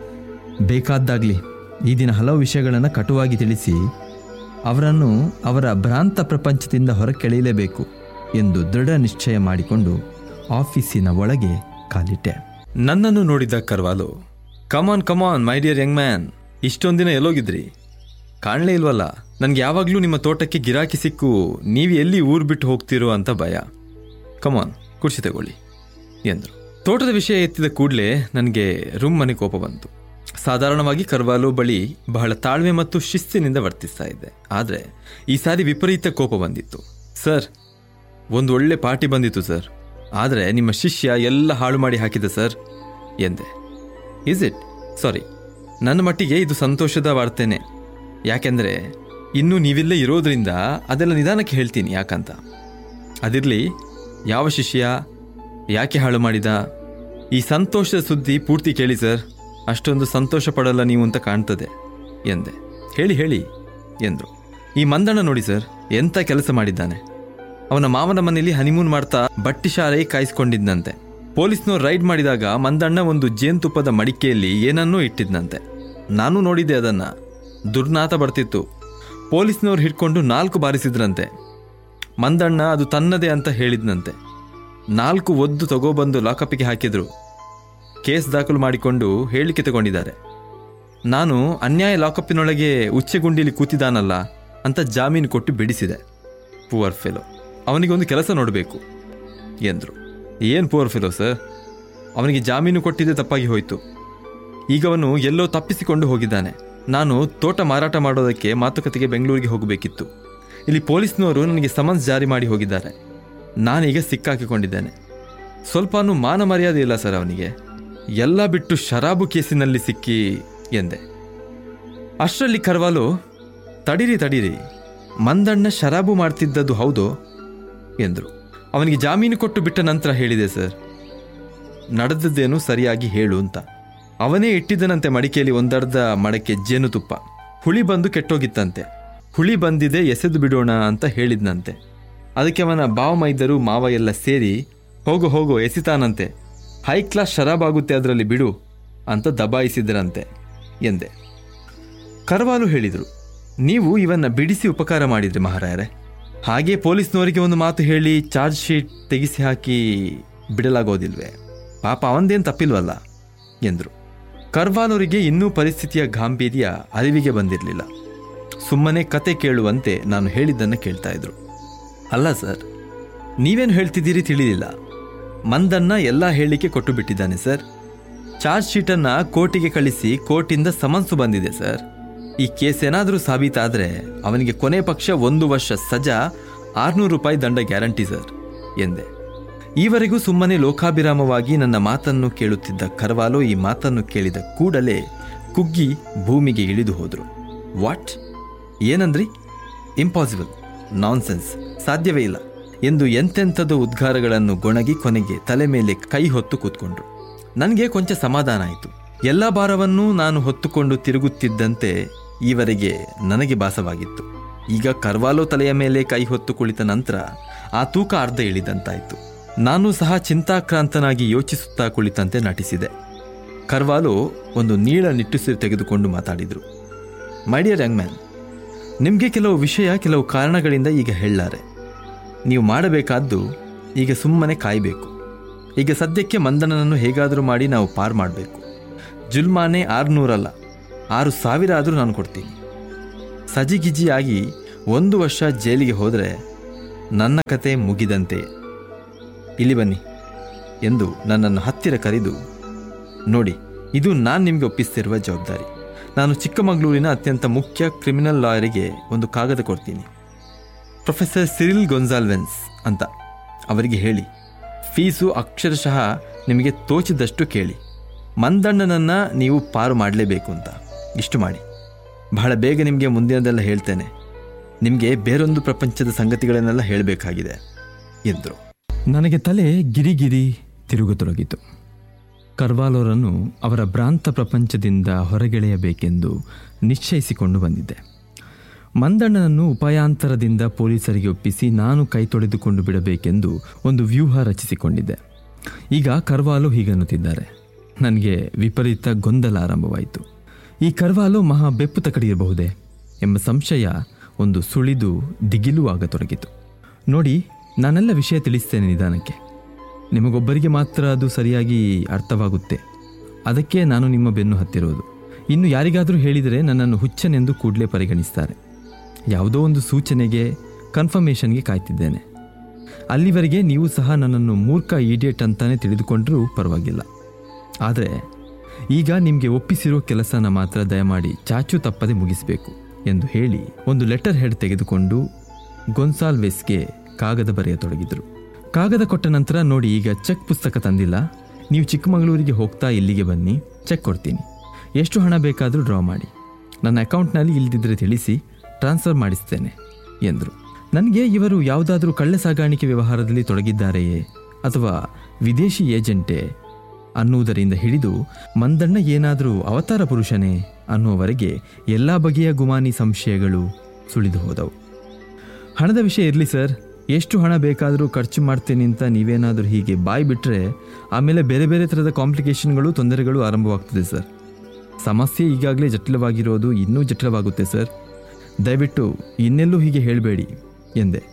ಬೇಕಾದ್ದಾಗಲಿ ಈ ದಿನ ಹಲವು ವಿಷಯಗಳನ್ನು ಕಟುವಾಗಿ ತಿಳಿಸಿ ಅವರನ್ನು ಅವರ ಭ್ರಾಂತ ಪ್ರಪಂಚದಿಂದ ಹೊರಕೆಳೆಯಲೇಬೇಕು ಎಂದು ದೃಢ ನಿಶ್ಚಯ ಮಾಡಿಕೊಂಡು ಆಫೀಸಿನ ಒಳಗೆ ಕಾಲಿಟ್ಟೆ ನನ್ನನ್ನು ನೋಡಿದ Karvalo come on come on my dear young man ಇಷ್ಟೊಂದು ದಿನ ಎಲ್ಲೋಗಿದ್ರಿ ಕಾಣಲೇ ಇಲ್ವಲ್ಲ ನನಗೆ ಯಾವಾಗಲೂ ನಿಮ್ಮ ತೋಟಕ್ಕೆ ಗಿರಾಕಿ ಸಿಕ್ಕು ನೀವು ಎಲ್ಲಿ ಊರು ಬಿಟ್ಟು ಹೋಗ್ತೀರೋ ಅಂತ ಭಯ ಕಮಾನ್ ಕುರ್ಚಿ ತಗೊಳ್ಳಿ ಎಂದರು ತೋಟದ ವಿಷಯ ಎತ್ತಿದ ಕೂಡಲೇ ನನಗೆ ರೂಮ್ ಮನೆ ಕೋಪ ಬಂತು ಸಾಧಾರಣವಾಗಿ ಕರ್ವಾಲು ಬಳಿ ಬಹಳ ತಾಳ್ಮೆ ಮತ್ತು ಶಿಸ್ತಿನಿಂದ ವರ್ತಿಸ್ತಾ ಇದ್ದೆ ಆದರೆ ಈ ಸಾರಿ ವಿಪರೀತ ಕೋಪ ಬಂದಿತ್ತು ಸರ್ ಒಂದು ಒಳ್ಳೆ ಪಾರ್ಟಿ ಬಂದಿತ್ತು ಸರ್ ಆದರೆ ನಿಮ್ಮ ಶಿಷ್ಯ ಎಲ್ಲ ಹಾಳು ಮಾಡಿ ಹಾಕಿದ ಸರ್ ಎಂದೆ ಇಸ್ ಇಟ್ ಸಾರಿ ನನ್ನ ಮಟ್ಟಿಗೆ ಇದು ಸಂತೋಷದ ವಾರ್ತೆನೆ ಯಾಕೆಂದರೆ ಇನ್ನೂ ನೀವಿಲ್ಲೇ ಇರೋದ್ರಿಂದ ಅದೆಲ್ಲ ನಿಧಾನಕ್ಕೆ ಹೇಳ್ತೀನಿ ಯಾಕಂತ ಅದಿರಲಿ ಯಾವ ಶಿಷ್ಯ ಯಾಕೆ ಹಾಳು ಮಾಡಿದ ಈ ಸಂತೋಷದ ಸುದ್ದಿ ಪೂರ್ತಿ ಕೇಳಿ ಸರ್ ಅಷ್ಟೊಂದು ಸಂತೋಷ ಪಡಲ್ಲ ನೀವು ಅಂತ ಕಾಣ್ತದೆ ಎಂದೆ ಹೇಳಿ ಹೇಳಿ ಎಂದರು ಈ ಮಂದಣ್ಣ ನೋಡಿ ಸರ್ ಎಂಥ ಕೆಲಸ ಮಾಡಿದ್ದಾನೆ ಅವನ ಮಾವನ ಮನೆಯಲ್ಲಿ ಹನಿಮೂನ್ ಮಾಡ್ತಾ ಬಟ್ಟಿ ಶಾಲೆ ಕಾಯಿಸ್ಕೊಂಡಿದ್ದಂತೆ ಪೊಲೀಸ್ನವ್ರು ರೈಡ್ ಮಾಡಿದಾಗ ಮಂದಣ್ಣ ಒಂದು ಜೇನುತುಪ್ಪದ ಮಡಿಕೆಯಲ್ಲಿ ಏನನ್ನೂ ಇಟ್ಟಿದ್ದಂತೆ ನಾನು ನೋಡಿದ್ದೆ ಅದನ್ನ ದುರ್ನಾತ ಬರ್ತಿತ್ತು ಪೊಲೀಸ್ನವ್ರು ಹಿಡ್ಕೊಂಡು ನಾಲ್ಕು ಬಾರಿಸಿದ್ರಂತೆ ಮಂದಣ್ಣ ಅದು ತನ್ನದೇ ಅಂತ ಹೇಳಿದ್ನಂತೆ ನಾಲ್ಕು ಒದ್ದು ತಗೋಬಂದು ಲಾಕಪ್ಪಿಗೆ ಹಾಕಿದ್ರು ಕೇಸ್ ದಾಖಲು ಮಾಡಿಕೊಂಡು ಹೇಳಿಕೆ ತಗೊಂಡಿದ್ದಾರೆ ನಾನು ಅನ್ಯಾಯ ಲಾಕಪ್ಪಿನೊಳಗೆ ಉಚ್ಚೆಗುಂಡಿಲಿ ಕೂತಿದ್ದಾನಲ್ಲ ಅಂತ ಜಾಮೀನು ಕೊಟ್ಟು ಬಿಡಿಸಿದೆ ಪುವರ್ ಫೆಲೋ ಅವನಿಗೊಂದು ಕೆಲಸ ನೋಡಬೇಕು ಎಂದರು ಏನು ಪುವರ್ ಫೆಲೋ ಸರ್ ಅವನಿಗೆ ಜಾಮೀನು ಕೊಟ್ಟಿದ್ದೆ ತಪ್ಪಾಗಿ ಹೋಯಿತು ಈಗ ಅವನು ಎಲ್ಲೋ ತಪ್ಪಿಸಿಕೊಂಡು ಹೋಗಿದ್ದಾನೆ ನಾನು ತೋಟ ಮಾರಾಟ ಮಾಡೋದಕ್ಕೆ ಮಾತುಕತೆಗೆ ಬೆಂಗಳೂರಿಗೆ ಹೋಗಬೇಕಿತ್ತು ಇಲ್ಲಿ ಪೊಲೀಸ್ನವರು ನನಗೆ ಸಮನ್ಸ್ ಜಾರಿ ಮಾಡಿ ಹೋಗಿದ್ದಾರೆ ನಾನೀಗ ಸಿಕ್ಕಾಕಿಕೊಂಡಿದ್ದೇನೆ ಸ್ವಲ್ಪನೂ ಮಾನ ಮರ್ಯಾದೆ ಇಲ್ಲ ಸರ್ ಅವನಿಗೆ ಎಲ್ಲ ಬಿಟ್ಟು ಶರಾಬು ಕೇಸಿನಲ್ಲಿ ಸಿಕ್ಕಿ ಎಂದೆ ಅಷ್ಟರಲ್ಲಿ ಕರ್ವಾಲು ತಡೀರಿ ತಡೀರಿ ಮಂದಣ್ಣ ಶರಾಬು ಮಾಡ್ತಿದ್ದದ್ದು ಹೌದೋ ಎಂದರು ಅವನಿಗೆ ಜಾಮೀನು ಕೊಟ್ಟು ಬಿಟ್ಟ ನಂತರ ಹೇಳಿದೆ ಸರ್ ನಡೆದದ್ದೇನು ಸರಿಯಾಗಿ ಹೇಳು ಅಂತ ಅವನೇ ಇಟ್ಟಿದ್ದನಂತೆ ಮಡಿಕೆಯಲ್ಲಿ ಒಂದರ್ಧ ಮಡಕೆ ಜೇನುತುಪ್ಪ ಹುಳಿ ಬಂದು ಕೆಟ್ಟೋಗಿತ್ತಂತೆ ಹುಳಿ ಬಂದಿದೆ ಎಸೆದು ಬಿಡೋಣ ಅಂತ ಹೇಳಿದ್ನಂತೆ ಅದಕ್ಕೆ ಅವನ ಬಾವ ಮೈದರು ಮಾವ ಎಲ್ಲ ಸೇರಿ ಹೋಗು ಹೋಗು ಎಸಿತಾನಂತೆ ಹೈ ಕ್ಲಾಸ್ ಶರಾಬಾಗುತ್ತೆ ಅದರಲ್ಲಿ ಬಿಡು ಅಂತ ದಬಾಯಿಸಿದ್ರಂತೆ ಎಂದೆ ಕರ್ವಾಲು ಹೇಳಿದರು ನೀವು ಇವನ್ನ ಬಿಡಿಸಿ ಉಪಕಾರ ಮಾಡಿದ್ರಿ ಮಹಾರಾಯರೇ ಹಾಗೆ ಪೊಲೀಸ್ನವರಿಗೆ ಒಂದು ಮಾತು ಹೇಳಿ ಚಾರ್ಜ್ ಶೀಟ್ ತೆಗಿಸಿ ಹಾಕಿ ಬಿಡಲಾಗೋದಿಲ್ವೇ ಪಾಪ ಅವಂದೇನು ತಪ್ಪಿಲ್ವಲ್ಲ ಎಂದರು ಕರ್ವಾಲೂರಿಗೆ ಇನ್ನೂ ಪರಿಸ್ಥಿತಿಯ ಗಾಂಭೀರ್ಯ ಅರಿವಿಗೆ ಬಂದಿರಲಿಲ್ಲ ಸುಮ್ಮನೆ ಕತೆ ಕೇಳುವಂತೆ ನಾನು ಹೇಳಿದ್ದನ್ನು ಕೇಳ್ತಾ ಇದ್ರು ಅಲ್ಲ ಸರ್ ನೀವೇನು ಹೇಳ್ತಿದ್ದೀರಿ ತಿಳಿಲಿಲ್ಲ ಮಂದನ್ನ ಎಲ್ಲ ಹೇಳಿಕೆ ಕೊಟ್ಟು ಬಿಟ್ಟಿದ್ದಾನೆ ಸರ್ ಚಾರ್ಜ್ ಶೀಟನ್ನು ಕೋರ್ಟಿಗೆ ಕಳಿಸಿ ಕೋರ್ಟಿಂದ ಸಮನ್ಸು ಬಂದಿದೆ ಸರ್ ಈ ಕೇಸ್ ಏನಾದರೂ ಸಾಬೀತಾದರೆ ಅವನಿಗೆ ಕೊನೆ ಪಕ್ಷ ಒಂದು ವರ್ಷ ಸಜಾ ಆರುನೂರು ರೂಪಾಯಿ ದಂಡ ಗ್ಯಾರಂಟಿ ಸರ್ ಎಂದೆ ಈವರೆಗೂ ಸುಮ್ಮನೆ ಲೋಕಾಭಿರಾಮವಾಗಿ ನನ್ನ ಮಾತನ್ನು ಕೇಳುತ್ತಿದ್ದ ಕರ್ವಾಲೋ ಈ ಮಾತನ್ನು ಕೇಳಿದ ಕೂಡಲೇ ಕುಗ್ಗಿ ಭೂಮಿಗೆ ಇಳಿದು ಹೋದರು ವಾಟ್ ಏನಂದ್ರಿ ಇಂಪಾಸಿಬಲ್ ನಾನ್ಸೆನ್ಸ್ ಸಾಧ್ಯವೇ ಇಲ್ಲ ಎಂದು ಎಂತೆಂಥದೋ ಉದ್ಗಾರಗಳನ್ನು ಗೊಣಗಿ ಕೊನೆಗೆ ತಲೆ ಮೇಲೆ ಕೈ ಹೊತ್ತು ಕೂತ್ಕೊಂಡ್ರು ನನಗೆ ಕೊಂಚ ಸಮಾಧಾನ ಆಯಿತು ಎಲ್ಲ ಭಾರವನ್ನೂ ನಾನು ಹೊತ್ತುಕೊಂಡು ತಿರುಗುತ್ತಿದ್ದಂತೆ ಈವರೆಗೆ ನನಗೆ ಭಾಸವಾಗಿತ್ತು ಈಗ ಕರ್ವಾಲೋ ತಲೆಯ ಮೇಲೆ ಕೈ ಹೊತ್ತು ಕುಳಿತ ನಂತರ ಆ ತೂಕ ಅರ್ಧ ಇಳಿದಂತಾಯಿತು ನಾನು ಸಹ ಚಿಂತಾಕ್ರಾಂತನಾಗಿ ಯೋಚಿಸುತ್ತಾ ಕುಳಿತಂತೆ ನಟಿಸಿದೆ ಕರ್ವಾಲೋ ಒಂದು ನೀಳ ನಿಟ್ಟುಸಿರು ತೆಗೆದುಕೊಂಡು ಮಾತಾಡಿದರು ಮೈ ಡಿಯರ್ ಯಂಗ್ ಮ್ಯಾನ್ ನಿಮಗೆ ಕೆಲವು ವಿಷಯ ಕೆಲವು ಕಾರಣಗಳಿಂದ ಈಗ ಹೇಳಲಾರೆ ನೀವು ಮಾಡಬೇಕಾದ್ದು ಈಗ ಸುಮ್ಮನೆ ಕಾಯಬೇಕು ಈಗ ಸದ್ಯಕ್ಕೆ ಮಂದನನನ್ನು ಹೇಗಾದರೂ ಮಾಡಿ ನಾವು ಪಾರು ಮಾಡಬೇಕು ಜುಲ್ಮಾನೆ ಆರುನೂರಲ್ಲ ಆರು ಸಾವಿರ ಆದರೂ ನಾನು ಕೊಡ್ತೀನಿ ಸಜಿಗಿಜಿಯಾಗಿ ಒಂದು ವರ್ಷ ಜೈಲಿಗೆ ಹೋದರೆ ನನ್ನ ಕತೆ ಮುಗಿದಂತೆ ಇಲ್ಲಿ ಬನ್ನಿ ಎಂದು ನನ್ನನ್ನು ಹತ್ತಿರ ಕರೆದು ನೋಡಿ ಇದು ನಾನು ನಿಮಗೆ ಒಪ್ಪಿಸ್ತಿರುವ ಜವಾಬ್ದಾರಿ ನಾನು ಚಿಕ್ಕಮಗಳೂರಿನ ಅತ್ಯಂತ ಮುಖ್ಯ ಕ್ರಿಮಿನಲ್ ಲಾಯರಿಗೆ ಒಂದು ಕಾಗದ ಕೊಡ್ತೀನಿ ಪ್ರೊಫೆಸರ್ ಸಿರಿಲ್ ಗೊಂಜಾಲ್ವೆನ್ಸ್ ಅಂತ ಅವರಿಗೆ ಹೇಳಿ ಫೀಸು ಅಕ್ಷರಶಃ ನಿಮಗೆ ತೋಚಿದಷ್ಟು ಕೇಳಿ ಮಂದಣ್ಣನನ್ನು ನೀವು ಪಾರು ಮಾಡಲೇಬೇಕು ಅಂತ ಇಷ್ಟು ಮಾಡಿ ಬಹಳ ಬೇಗ ನಿಮಗೆ ಮುಂದಿನದೆಲ್ಲ ಹೇಳ್ತೇನೆ ನಿಮಗೆ ಬೇರೊಂದು ಪ್ರಪಂಚದ ಸಂಗತಿಗಳನ್ನೆಲ್ಲ ಹೇಳಬೇಕಾಗಿದೆ ಎಂದರು ನನಗೆ ತಲೆ ಗಿರಿಗಿರಿ ತಿರುಗತೊಡಗಿತು ಕರ್ವಾಲೋರನ್ನು ಅವರ ಭ್ರಾಂತ ಪ್ರಪಂಚದಿಂದ ಹೊರಗೆಳೆಯಬೇಕೆಂದು ನಿಶ್ಚಯಿಸಿಕೊಂಡು ಬಂದಿದ್ದೆ ಮಂದಣ್ಣನನ್ನು ಉಪಾಯಾಂತರದಿಂದ ಪೊಲೀಸರಿಗೆ ಒಪ್ಪಿಸಿ ನಾನು ಕೈ ತೊಳೆದುಕೊಂಡು ಬಿಡಬೇಕೆಂದು ಒಂದು ವ್ಯೂಹ ರಚಿಸಿಕೊಂಡಿದ್ದೆ ಈಗ ಕರ್ವಾಲು ಹೀಗನ್ನುತ್ತಿದ್ದಾರೆ ನನಗೆ ವಿಪರೀತ ಗೊಂದಲ ಆರಂಭವಾಯಿತು ಈ ಕರ್ವಾಲು ಮಹಾ ಬೆಪ್ಪು ತಕಡಿರಬಹುದೇ ಎಂಬ ಸಂಶಯ ಒಂದು ಸುಳಿದು ದಿಗಿಲು ಆಗತೊಡಗಿತು ನೋಡಿ ನಾನೆಲ್ಲ ವಿಷಯ ತಿಳಿಸ್ತೇನೆ ನಿಧಾನಕ್ಕೆ ನಿಮಗೊಬ್ಬರಿಗೆ ಮಾತ್ರ ಅದು ಸರಿಯಾಗಿ ಅರ್ಥವಾಗುತ್ತೆ ಅದಕ್ಕೆ ನಾನು ನಿಮ್ಮ ಬೆನ್ನು ಹತ್ತಿರೋದು ಇನ್ನು ಯಾರಿಗಾದರೂ ಹೇಳಿದರೆ ನನ್ನನ್ನು ಹುಚ್ಚನೆಂದು ಕೂಡಲೇ ಪರಿಗಣಿಸ್ತಾರೆ ಯಾವುದೋ ಒಂದು ಸೂಚನೆಗೆ ಕನ್ಫರ್ಮೇಷನ್ಗೆ ಕಾಯ್ತಿದ್ದೇನೆ ಅಲ್ಲಿವರೆಗೆ ನೀವು ಸಹ ನನ್ನನ್ನು ಮೂರ್ಖ ಈಡಿಯಟ್ ಅಂತಾನೆ ತಿಳಿದುಕೊಂಡರೂ ಪರವಾಗಿಲ್ಲ ಆದರೆ ಈಗ ನಿಮಗೆ ಒಪ್ಪಿಸಿರೋ ಕೆಲಸನ ಮಾತ್ರ ದಯಮಾಡಿ ಚಾಚು ತಪ್ಪದೆ ಮುಗಿಸಬೇಕು ಎಂದು ಹೇಳಿ ಒಂದು ಲೆಟರ್ ಹೆಡ್ ತೆಗೆದುಕೊಂಡು ಗೊಂಸಾಲ್ವೆಸ್ಗೆ ಕಾಗದ ಬರೆಯತೊಡಗಿದರು ಕಾಗದ ಕೊಟ್ಟ ನಂತರ ನೋಡಿ ಈಗ ಚೆಕ್ ಪುಸ್ತಕ ತಂದಿಲ್ಲ ನೀವು ಚಿಕ್ಕಮಗಳೂರಿಗೆ ಹೋಗ್ತಾ ಇಲ್ಲಿಗೆ ಬನ್ನಿ ಚೆಕ್ ಕೊಡ್ತೀನಿ ಎಷ್ಟು ಹಣ ಬೇಕಾದರೂ ಡ್ರಾ ಮಾಡಿ ನನ್ನ ಅಕೌಂಟ್ನಲ್ಲಿ ಇಲ್ದಿದ್ರೆ ತಿಳಿಸಿ ಟ್ರಾನ್ಸ್ಫರ್ ಮಾಡಿಸ್ತೇನೆ ಎಂದರು ನನಗೆ ಇವರು ಯಾವುದಾದ್ರೂ ಕಳ್ಳ ಸಾಗಾಣಿಕೆ ವ್ಯವಹಾರದಲ್ಲಿ ತೊಡಗಿದ್ದಾರೆಯೇ ಅಥವಾ ವಿದೇಶಿ ಏಜೆಂಟೇ ಅನ್ನುವುದರಿಂದ ಹಿಡಿದು ಮಂದಣ್ಣ ಏನಾದರೂ ಅವತಾರ ಪುರುಷನೇ ಅನ್ನುವವರೆಗೆ ಎಲ್ಲ ಬಗೆಯ ಗುಮಾನಿ ಸಂಶಯಗಳು ಸುಳಿದು ಹೋದವು ಹಣದ ವಿಷಯ ಇರಲಿ ಸರ್ ಎಷ್ಟು ಹಣ ಬೇಕಾದರೂ ಖರ್ಚು ಮಾಡ್ತೀನಿ ಅಂತ ನೀವೇನಾದರೂ ಹೀಗೆ ಬಾಯಿ ಬಿಟ್ಟರೆ ಆಮೇಲೆ ಬೇರೆ ಬೇರೆ ಥರದ ಕಾಂಪ್ಲಿಕೇಶನ್ಗಳು ತೊಂದರೆಗಳು ಆರಂಭವಾಗ್ತದೆ ಸರ್ ಸಮಸ್ಯೆ ಈಗಾಗಲೇ ಜಟಿಲವಾಗಿರೋದು ಇನ್ನೂ ಜಟಿಲವಾಗುತ್ತೆ ಸರ್ ದಯವಿಟ್ಟು ಇನ್ನೆಲ್ಲೂ ಹೀಗೆ ಹೇಳಬೇಡಿ ಎಂದೆ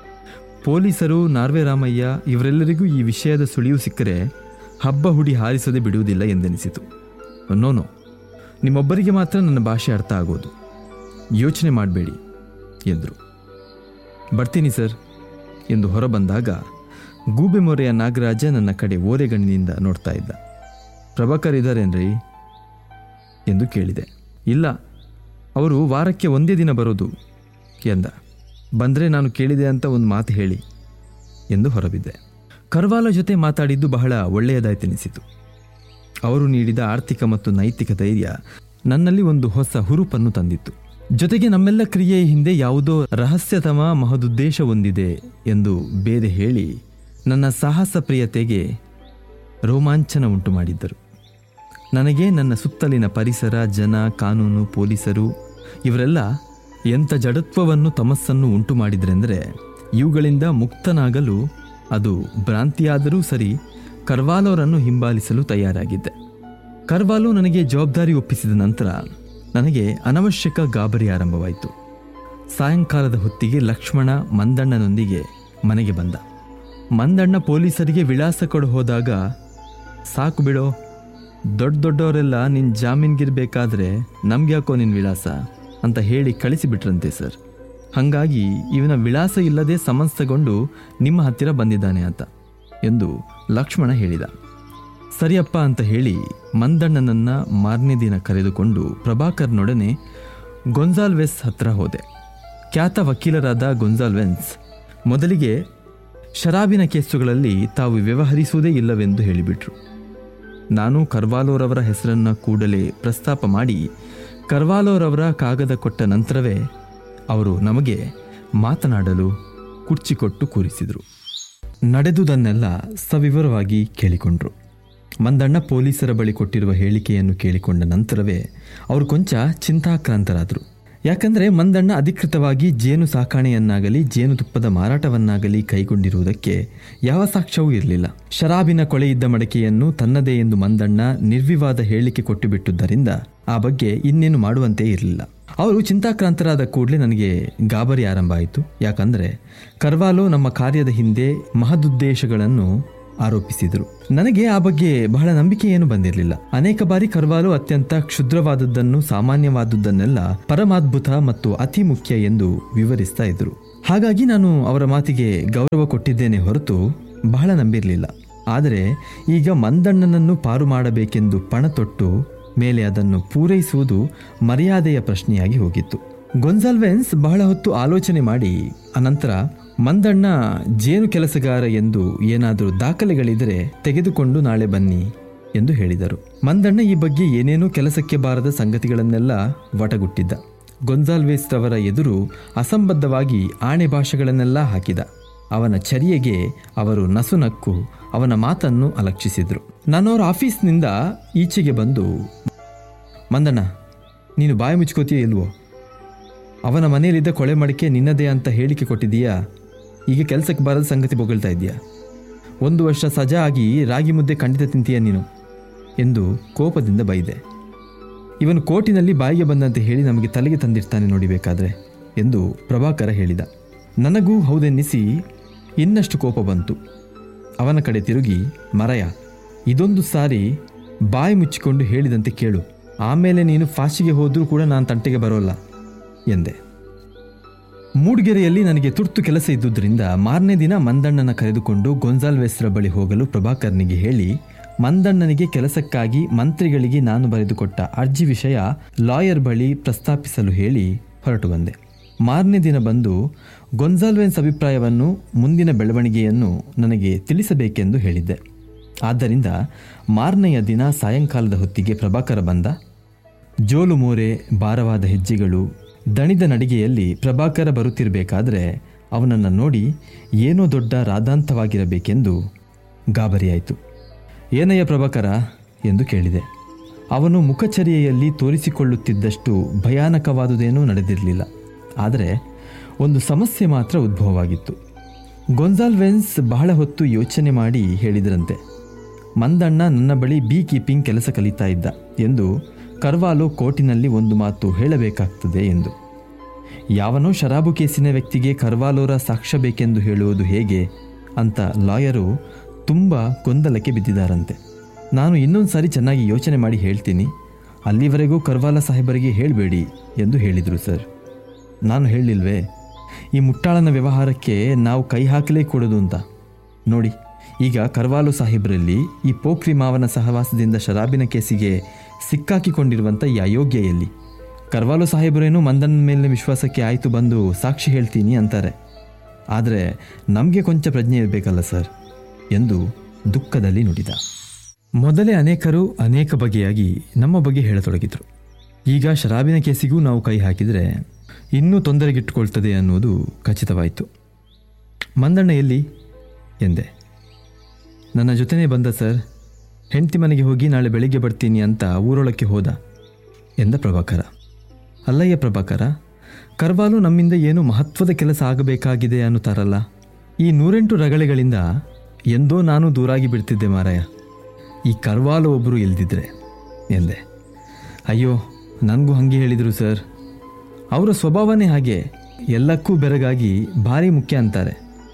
ಪೊಲೀಸರು ನಾರ್ವೆ ರಾಮಯ್ಯ ಇವರೆಲ್ಲರಿಗೂ ಈ ವಿಷಯದ ಸುಳಿವು ಸಿಕ್ಕರೆ ಹಬ್ಬ ಹುಡಿ ಹಾರಿಸದೆ ಬಿಡುವುದಿಲ್ಲ ಎಂದೆನಿಸಿತು ನೋನೋ ನಿಮ್ಮೊಬ್ಬರಿಗೆ ಮಾತ್ರ ನನ್ನ ಭಾಷೆ ಅರ್ಥ ಆಗೋದು ಯೋಚನೆ ಮಾಡಬೇಡಿ ಎಂದರು ಬರ್ತೀನಿ ಸರ್ ಎಂದು ಹೊರಬಂದಾಗ ಗೂಬೆ ಮೊರೆಯ ನಾಗರಾಜ ನನ್ನ ಕಡೆ ಓರೆಗಣ್ಣಿನಿಂದ ನೋಡ್ತಾ ಇದ್ದ ಪ್ರಭಾಕರ್ ಇದ್ದಾರೇನ್ರಿ ಎಂದು ಕೇಳಿದೆ ಇಲ್ಲ ಅವರು ವಾರಕ್ಕೆ ಒಂದೇ ದಿನ ಬರೋದು ಎಂದ ಬಂದರೆ ನಾನು ಕೇಳಿದೆ ಅಂತ ಒಂದು ಮಾತು ಹೇಳಿ ಎಂದು ಹೊರಬಿದ್ದೆ ಕರ್ವಾಲ ಜೊತೆ ಮಾತಾಡಿದ್ದು ಬಹಳ ಒಳ್ಳೆಯದಾಯ್ತೆನಿಸಿತು ಅವರು ನೀಡಿದ ಆರ್ಥಿಕ ಮತ್ತು ನೈತಿಕ ಧೈರ್ಯ ನನ್ನಲ್ಲಿ ಒಂದು ಹೊಸ ಹುರುಪನ್ನು ತಂದಿತ್ತು ಜೊತೆಗೆ ನಮ್ಮೆಲ್ಲ ಕ್ರಿಯೆಯ ಹಿಂದೆ ಯಾವುದೋ ರಹಸ್ಯತಮ ಮಹದುದ್ದೇಶ ಹೊಂದಿದೆ ಎಂದು ಬೇರೆ ಹೇಳಿ ನನ್ನ ಸಾಹಸ ಪ್ರಿಯತೆಗೆ ರೋಮಾಂಚನ ಉಂಟು ಮಾಡಿದ್ದರು ನನಗೆ ನನ್ನ ಸುತ್ತಲಿನ ಪರಿಸರ ಜನ ಕಾನೂನು ಪೊಲೀಸರು ಇವರೆಲ್ಲ ಎಂಥ ಜಡತ್ವವನ್ನು ತಮಸ್ಸನ್ನು ಉಂಟು ಮಾಡಿದ್ರೆಂದರೆ ಇವುಗಳಿಂದ ಮುಕ್ತನಾಗಲು ಅದು ಭ್ರಾಂತಿಯಾದರೂ ಸರಿ ಕರ್ವಾಲೋರನ್ನು ಹಿಂಬಾಲಿಸಲು ತಯಾರಾಗಿದ್ದೆ ಕರ್ವಾಲು ನನಗೆ ಜವಾಬ್ದಾರಿ ಒಪ್ಪಿಸಿದ ನಂತರ ನನಗೆ ಅನವಶ್ಯಕ ಗಾಬರಿ ಆರಂಭವಾಯಿತು ಸಾಯಂಕಾಲದ ಹೊತ್ತಿಗೆ ಲಕ್ಷ್ಮಣ ಮಂದಣ್ಣನೊಂದಿಗೆ ಮನೆಗೆ ಬಂದ ಮಂದಣ್ಣ ಪೊಲೀಸರಿಗೆ ವಿಳಾಸ ಕೊಡು ಹೋದಾಗ ಸಾಕು ಬಿಡೋ ದೊಡ್ಡ ದೊಡ್ಡವರೆಲ್ಲ ನಿನ್ನ ಜಾಮೀನ್ಗಿರ್ಬೇಕಾದ್ರೆ ನಮ್ಗೆ ಯಾಕೋ ನಿನ್ನ ವಿಳಾಸ ಅಂತ ಹೇಳಿ ಕಳಿಸಿಬಿಟ್ರಂತೆ ಸರ್ ಹಾಗಾಗಿ ಇವನ ವಿಳಾಸ ಇಲ್ಲದೆ ಸಮನ್ಸ್ ತಗೊಂಡು ನಿಮ್ಮ ಹತ್ತಿರ ಬಂದಿದ್ದಾನೆ ಅಂತ ಎಂದು ಲಕ್ಷ್ಮಣ ಹೇಳಿದ ಸರಿಯಪ್ಪ ಅಂತ ಹೇಳಿ ಮಂದಣ್ಣನನ್ನ ಮಾರನೇ ದಿನ ಕರೆದುಕೊಂಡು ಪ್ರಭಾಕರ್ನೊಡನೆ ಗೊಂಜಾಲ್ವೆಸ್ ಹತ್ರ ಹೋದೆ ಖ್ಯಾತ ವಕೀಲರಾದ ಗೊಂಜಾಲ್ವೆನ್ಸ್ ಮೊದಲಿಗೆ ಶರಾಬಿನ ಕೇಸುಗಳಲ್ಲಿ ತಾವು ವ್ಯವಹರಿಸುವುದೇ ಇಲ್ಲವೆಂದು ಹೇಳಿಬಿಟ್ರು ನಾನು ಕರ್ವಾಲೋರವರ ಹೆಸರನ್ನು ಕೂಡಲೇ ಪ್ರಸ್ತಾಪ ಮಾಡಿ ಕರ್ವಾಲೋರವರ ಕಾಗದ ಕೊಟ್ಟ ನಂತರವೇ ಅವರು ನಮಗೆ ಮಾತನಾಡಲು ಕುರ್ಚಿ ಕೊಟ್ಟು ಕೂರಿಸಿದರು ನಡೆದುದನ್ನೆಲ್ಲ ಸವಿವರವಾಗಿ ಕೇಳಿಕೊಂಡ್ರು ಮಂದಣ್ಣ ಪೊಲೀಸರ ಬಳಿ ಕೊಟ್ಟಿರುವ ಹೇಳಿಕೆಯನ್ನು ಕೇಳಿಕೊಂಡ ನಂತರವೇ ಅವರು ಕೊಂಚ ಚಿಂತಾಕ್ರಾಂತರಾದರು ಯಾಕಂದರೆ ಮಂದಣ್ಣ ಅಧಿಕೃತವಾಗಿ ಜೇನು ಸಾಕಾಣೆಯನ್ನಾಗಲಿ ಜೇನುತುಪ್ಪದ ಮಾರಾಟವನ್ನಾಗಲಿ ಕೈಗೊಂಡಿರುವುದಕ್ಕೆ ಯಾವ ಸಾಕ್ಷ್ಯವೂ ಇರಲಿಲ್ಲ ಶರಾಬಿನ ಕೊಳೆಯಿದ್ದ ಮಡಕೆಯನ್ನು ತನ್ನದೇ ಎಂದು ಮಂದಣ್ಣ ನಿರ್ವಿವಾದ ಹೇಳಿಕೆ ಕೊಟ್ಟುಬಿಟ್ಟುದರಿಂದ ಆ ಬಗ್ಗೆ ಇನ್ನೇನು ಮಾಡುವಂತೆ ಇರಲಿಲ್ಲ ಅವರು ಚಿಂತಾಕ್ರಾಂತರಾದ ಕೂಡಲೇ ನನಗೆ ಗಾಬರಿ ಆರಂಭ ಆಯಿತು ಯಾಕಂದರೆ ಕರ್ವಾಲೋ ನಮ್ಮ ಕಾರ್ಯದ ಹಿಂದೆ ಮಹದುದ್ದೇಶಗಳನ್ನು ಆರೋಪಿಸಿದರು ನನಗೆ ಆ ಬಗ್ಗೆ ಬಹಳ ನಂಬಿಕೆ ಏನು ಬಂದಿರಲಿಲ್ಲ ಅನೇಕ ಬಾರಿ ಕರ್ವಾಲು ಅತ್ಯಂತ ಕ್ಷುದ್ರವಾದದ್ದನ್ನು ಸಾಮಾನ್ಯವಾದದ್ದನ್ನೆಲ್ಲ ಪರಮಾದ್ಭುತ ಮತ್ತು ಅತಿ ಮುಖ್ಯ ಎಂದು ವಿವರಿಸ್ತಾ ಇದ್ರು ಹಾಗಾಗಿ ನಾನು ಅವರ ಮಾತಿಗೆ ಗೌರವ ಕೊಟ್ಟಿದ್ದೇನೆ ಹೊರತು ಬಹಳ ನಂಬಿರಲಿಲ್ಲ ಆದರೆ ಈಗ ಮಂದಣ್ಣನನ್ನು ಪಾರು ಮಾಡಬೇಕೆಂದು ಪಣ ತೊಟ್ಟು ಮೇಲೆ ಅದನ್ನು ಪೂರೈಸುವುದು ಮರ್ಯಾದೆಯ ಪ್ರಶ್ನೆಯಾಗಿ ಹೋಗಿತ್ತು ಗೊಂಜಾಲ್ವೆನ್ಸ್ ಬಹಳ ಹೊತ್ತು ಆಲೋಚನೆ ಮಾಡಿ ಅನಂತರ ಮಂದಣ್ಣ ಜೇನು ಕೆಲಸಗಾರ ಎಂದು ಏನಾದರೂ ದಾಖಲೆಗಳಿದ್ದರೆ ತೆಗೆದುಕೊಂಡು ನಾಳೆ ಬನ್ನಿ ಎಂದು ಹೇಳಿದರು ಮಂದಣ್ಣ ಈ ಬಗ್ಗೆ ಏನೇನೂ ಕೆಲಸಕ್ಕೆ ಬಾರದ ಸಂಗತಿಗಳನ್ನೆಲ್ಲ ವಟಗುಟ್ಟಿದ್ದ ಗೊಂಜಾಲ್ವೇಸ್ ರವರ ಎದುರು ಅಸಂಬದ್ಧವಾಗಿ ಆಣೆ ಭಾಷೆಗಳನ್ನೆಲ್ಲ ಹಾಕಿದ ಅವನ ಚರ್ಯೆಗೆ ಅವರು ನಸುನಕ್ಕು ಅವನ ಮಾತನ್ನು ಅಲಕ್ಷಿಸಿದ್ರು ನಾನು ಅವರ ಆಫೀಸ್ನಿಂದ ಈಚೆಗೆ ಬಂದು ಮಂದಣ್ಣ ನೀನು ಬಾಯಿ ಮುಚ್ಕೋತೀಯ ಇಲ್ವೋ ಅವನ ಮನೆಯಲ್ಲಿದ್ದ ಕೊಳೆ ಮಡಿಕೆ ನಿನ್ನದೇ ಅಂತ ಹೇಳಿಕೆ ಕೊಟ್ಟಿದ್ದೀಯಾ ಈಗ ಕೆಲಸಕ್ಕೆ ಬಾರದ ಸಂಗತಿ ಬೊಗಳ್ತಾ ಇದೆಯಾ ಒಂದು ವರ್ಷ ಸಜಾ ಆಗಿ ರಾಗಿ ಮುದ್ದೆ ಖಂಡಿತ ತಿಂತೀಯ ನೀನು ಎಂದು ಕೋಪದಿಂದ ಬೈದೆ ಇವನು ಕೋರ್ಟಿನಲ್ಲಿ ಬಾಯಿಗೆ ಬಂದಂತೆ ಹೇಳಿ ನಮಗೆ ತಲೆಗೆ ತಂದಿರ್ತಾನೆ ನೋಡಿಬೇಕಾದ್ರೆ ಎಂದು ಪ್ರಭಾಕರ ಹೇಳಿದ ನನಗೂ ಹೌದೆನ್ನಿಸಿ ಇನ್ನಷ್ಟು ಕೋಪ ಬಂತು ಅವನ ಕಡೆ ತಿರುಗಿ ಮರಯ ಇದೊಂದು ಸಾರಿ ಬಾಯಿ ಮುಚ್ಚಿಕೊಂಡು ಹೇಳಿದಂತೆ ಕೇಳು ಆಮೇಲೆ ನೀನು ಫಾಶಿಗೆ ಹೋದರೂ ಕೂಡ ನಾನು ತಂಟೆಗೆ ಬರೋಲ್ಲ ಎಂದೆ ಮೂಡ್ಗೆರೆಯಲ್ಲಿ ನನಗೆ ತುರ್ತು ಕೆಲಸ ಇದ್ದುದರಿಂದ ಮಾರನೇ ದಿನ ಮಂದಣ್ಣನ ಕರೆದುಕೊಂಡು ಗೊಂಜಾಲ್ವೆಸ್ರ ಬಳಿ ಹೋಗಲು ಪ್ರಭಾಕರ್ನಿಗೆ ಹೇಳಿ ಮಂದಣ್ಣನಿಗೆ ಕೆಲಸಕ್ಕಾಗಿ ಮಂತ್ರಿಗಳಿಗೆ ನಾನು ಬರೆದುಕೊಟ್ಟ ಅರ್ಜಿ ವಿಷಯ ಲಾಯರ್ ಬಳಿ ಪ್ರಸ್ತಾಪಿಸಲು ಹೇಳಿ ಹೊರಟು ಬಂದೆ ಮಾರನೇ ದಿನ ಬಂದು ಗೊಂಜಾಲ್ವೆನ್ಸ್ ಅಭಿಪ್ರಾಯವನ್ನು ಮುಂದಿನ ಬೆಳವಣಿಗೆಯನ್ನು ನನಗೆ ತಿಳಿಸಬೇಕೆಂದು ಹೇಳಿದ್ದೆ ಆದ್ದರಿಂದ ಮಾರನೆಯ ದಿನ ಸಾಯಂಕಾಲದ ಹೊತ್ತಿಗೆ ಪ್ರಭಾಕರ ಬಂದ ಜೋಲು ಮೋರೆ ಭಾರವಾದ ಹೆಜ್ಜೆಗಳು ದಣಿದ ನಡಿಗೆಯಲ್ಲಿ ಪ್ರಭಾಕರ ಬರುತ್ತಿರಬೇಕಾದ್ರೆ ಅವನನ್ನು ನೋಡಿ ಏನೋ ದೊಡ್ಡ ರಾದಾಂತವಾಗಿರಬೇಕೆಂದು ಗಾಬರಿಯಾಯಿತು ಏನಯ್ಯ ಪ್ರಭಾಕರ ಎಂದು ಕೇಳಿದೆ ಅವನು ಮುಖಚರ್ಯೆಯಲ್ಲಿ ತೋರಿಸಿಕೊಳ್ಳುತ್ತಿದ್ದಷ್ಟು ಭಯಾನಕವಾದುದೇನೂ ನಡೆದಿರಲಿಲ್ಲ ಆದರೆ ಒಂದು ಸಮಸ್ಯೆ ಮಾತ್ರ ಉದ್ಭವವಾಗಿತ್ತು ಗೊಂಜಾಲ್ವೆನ್ಸ್ ಬಹಳ ಹೊತ್ತು ಯೋಚನೆ ಮಾಡಿ ಹೇಳಿದರಂತೆ ಮಂದಣ್ಣ ನನ್ನ ಬಳಿ ಬೀ ಕೀಪಿಂಗ್ ಕೆಲಸ ಕಲಿತಾ ಇದ್ದ ಎಂದು ಕರ್ವಾಲೋ ಕೋರ್ಟಿನಲ್ಲಿ ಒಂದು ಮಾತು ಹೇಳಬೇಕಾಗ್ತದೆ ಎಂದು ಯಾವನೋ ಶರಾಬು ಕೇಸಿನ ವ್ಯಕ್ತಿಗೆ ಕರ್ವಾಲೋರ ಸಾಕ್ಷ್ಯ ಬೇಕೆಂದು ಹೇಳುವುದು ಹೇಗೆ ಅಂತ ಲಾಯರು ತುಂಬ ಗೊಂದಲಕ್ಕೆ ಬಿದ್ದಿದ್ದಾರಂತೆ ನಾನು ಇನ್ನೊಂದು ಸಾರಿ ಚೆನ್ನಾಗಿ ಯೋಚನೆ ಮಾಡಿ ಹೇಳ್ತೀನಿ ಅಲ್ಲಿವರೆಗೂ ಕರ್ವಾಲ ಸಾಹೇಬರಿಗೆ ಹೇಳಬೇಡಿ ಎಂದು ಹೇಳಿದರು ಸರ್ ನಾನು ಹೇಳಿಲ್ವೇ ಈ ಮುಟ್ಟಾಳನ ವ್ಯವಹಾರಕ್ಕೆ ನಾವು ಕೈ ಹಾಕಲೇ ಕೊಡೋದು ಅಂತ ನೋಡಿ ಈಗ ಕರ್ವಾಲು ಸಾಹೇಬರಲ್ಲಿ ಈ ಪೋಖ್ರಿ ಮಾವನ ಸಹವಾಸದಿಂದ ಶರಾಬಿನ ಕೇಸಿಗೆ ಸಿಕ್ಕಾಕಿಕೊಂಡಿರುವಂಥ ಈ ಅಯೋಗ್ಯ ಎಲ್ಲಿ ಕರ್ವಾಲು ಸಾಹೇಬರೇನು ಮಂದನ ಮೇಲೆ ವಿಶ್ವಾಸಕ್ಕೆ ಆಯಿತು ಬಂದು ಸಾಕ್ಷಿ ಹೇಳ್ತೀನಿ ಅಂತಾರೆ ಆದರೆ ನಮಗೆ ಕೊಂಚ ಪ್ರಜ್ಞೆ ಇರಬೇಕಲ್ಲ ಸರ್ ಎಂದು ದುಃಖದಲ್ಲಿ ನುಡಿದ ಮೊದಲೇ ಅನೇಕರು ಅನೇಕ ಬಗೆಯಾಗಿ ನಮ್ಮ ಬಗ್ಗೆ ಹೇಳತೊಡಗಿದ್ರು ಈಗ ಶರಾಬಿನ ಕೇಸಿಗೂ ನಾವು ಕೈ ಹಾಕಿದರೆ ಇನ್ನೂ ತೊಂದರೆಗಿಟ್ಟುಕೊಳ್ತದೆ ಅನ್ನೋದು ಖಚಿತವಾಯಿತು ಮಂದಣ್ಣ ಎಲ್ಲಿ ಎಂದೆ ನನ್ನ ಜೊತೆನೇ ಬಂದ ಸರ್ ಹೆಂಡತಿ ಮನೆಗೆ ಹೋಗಿ ನಾಳೆ ಬೆಳಿಗ್ಗೆ ಬರ್ತೀನಿ ಅಂತ ಊರೊಳಕ್ಕೆ ಹೋದ ಎಂದ ಪ್ರಭಾಕರ ಅಲ್ಲಯ್ಯ ಪ್ರಭಾಕರ ಕರ್ವಾಲು ನಮ್ಮಿಂದ ಏನು ಮಹತ್ವದ ಕೆಲಸ ಆಗಬೇಕಾಗಿದೆ ಅನ್ನುತ್ತಾರಲ್ಲ ಈ ನೂರೆಂಟು ರಗಳೆಗಳಿಂದ ಎಂದೋ ನಾನು ದೂರಾಗಿ ಬಿಡ್ತಿದ್ದೆ ಮಾರಾಯ ಈ ಕರ್ವಾಲು ಒಬ್ಬರು ಇಲ್ದಿದ್ರೆ ಎಂದೆ ಅಯ್ಯೋ ನನಗೂ ಹಾಗೆ ಹೇಳಿದರು ಸರ್ ಅವರ ಸ್ವಭಾವನೇ ಹಾಗೆ ಎಲ್ಲಕ್ಕೂ ಬೆರಗಾಗಿ ಭಾರಿ ಮುಖ್ಯ ಅಂತಾರೆ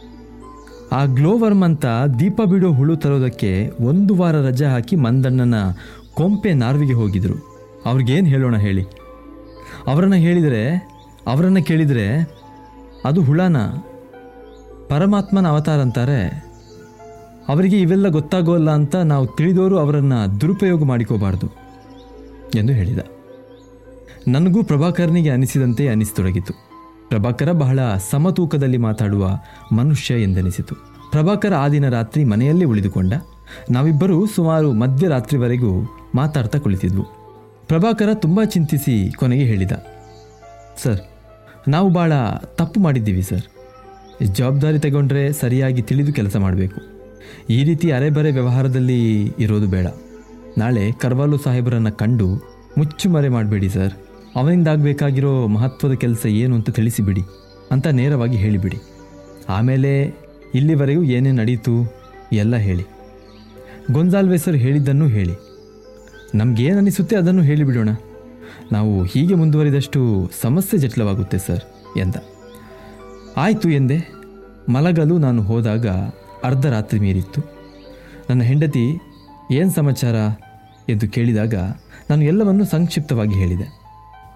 ಆ ಗ್ಲೋವರ್ಮ್ ಅಂತ ದೀಪ ಬಿಡೋ ಹುಳು ತರೋದಕ್ಕೆ ಒಂದು ವಾರ ರಜೆ ಹಾಕಿ ಮಂದಣ್ಣನ ಕೊಂಪೆ ನಾರ್ವಿಗೆ ಹೋಗಿದ್ರು ಅವ್ರಿಗೇನು ಹೇಳೋಣ ಹೇಳಿ ಅವರನ್ನು ಹೇಳಿದರೆ ಅವರನ್ನು ಕೇಳಿದರೆ ಅದು ಹುಳನ ಪರಮಾತ್ಮನ ಅವತಾರ ಅಂತಾರೆ ಅವರಿಗೆ ಇವೆಲ್ಲ ಗೊತ್ತಾಗೋಲ್ಲ ಅಂತ ನಾವು ತಿಳಿದವರು ಅವರನ್ನು ದುರುಪಯೋಗ ಮಾಡಿಕೋಬಾರ್ದು ಎಂದು ಹೇಳಿದ ನನಗೂ ಪ್ರಭಾಕರನಿಗೆ ಅನಿಸಿದಂತೆ ಅನಿಸತೊಡಗಿತು ಪ್ರಭಾಕರ ಬಹಳ ಸಮತೂಕದಲ್ಲಿ ಮಾತಾಡುವ ಮನುಷ್ಯ ಎಂದೆನಿಸಿತು ಪ್ರಭಾಕರ ಆ ದಿನ ರಾತ್ರಿ ಮನೆಯಲ್ಲೇ ಉಳಿದುಕೊಂಡ ನಾವಿಬ್ಬರೂ ಸುಮಾರು ಮಧ್ಯರಾತ್ರಿವರೆಗೂ ಮಾತಾಡ್ತಾ ಕುಳಿತಿದ್ವು ಪ್ರಭಾಕರ ತುಂಬ ಚಿಂತಿಸಿ ಕೊನೆಗೆ ಹೇಳಿದ ಸರ್ ನಾವು ಭಾಳ ತಪ್ಪು ಮಾಡಿದ್ದೀವಿ ಸರ್ ಜವಾಬ್ದಾರಿ ತಗೊಂಡ್ರೆ ಸರಿಯಾಗಿ ತಿಳಿದು ಕೆಲಸ ಮಾಡಬೇಕು ಈ ರೀತಿ ಅರೆಬರೆ ವ್ಯವಹಾರದಲ್ಲಿ ಇರೋದು ಬೇಡ ನಾಳೆ ಕರ್ವಾಲು ಸಾಹೇಬರನ್ನು ಕಂಡು ಮುಚ್ಚುಮರೆ ಮಾಡಬೇಡಿ ಸರ್ ಅವನಿಂದಾಗಬೇಕಾಗಿರೋ ಮಹತ್ವದ ಕೆಲಸ ಏನು ಅಂತ ತಿಳಿಸಿಬಿಡಿ ಅಂತ ನೇರವಾಗಿ ಹೇಳಿಬಿಡಿ ಆಮೇಲೆ ಇಲ್ಲಿವರೆಗೂ ಏನೇನು ನಡೀತು ಎಲ್ಲ ಹೇಳಿ ಗೊಂಜಾಲ್ವೆಸರ್ ಹೇಳಿದ್ದನ್ನು ಹೇಳಿ ನಮಗೇನು ಅನಿಸುತ್ತೆ ಅದನ್ನು ಹೇಳಿಬಿಡೋಣ ನಾವು ಹೀಗೆ ಮುಂದುವರಿದಷ್ಟು ಸಮಸ್ಯೆ ಜಟಿಲವಾಗುತ್ತೆ ಸರ್ ಎಂದ ಆಯಿತು ಎಂದೆ ಮಲಗಲು ನಾನು ಹೋದಾಗ ಅರ್ಧ ರಾತ್ರಿ ಮೀರಿತ್ತು ನನ್ನ ಹೆಂಡತಿ ಏನು ಸಮಾಚಾರ ಎಂದು ಕೇಳಿದಾಗ ನಾನು ಎಲ್ಲವನ್ನು ಸಂಕ್ಷಿಪ್ತವಾಗಿ ಹೇಳಿದೆ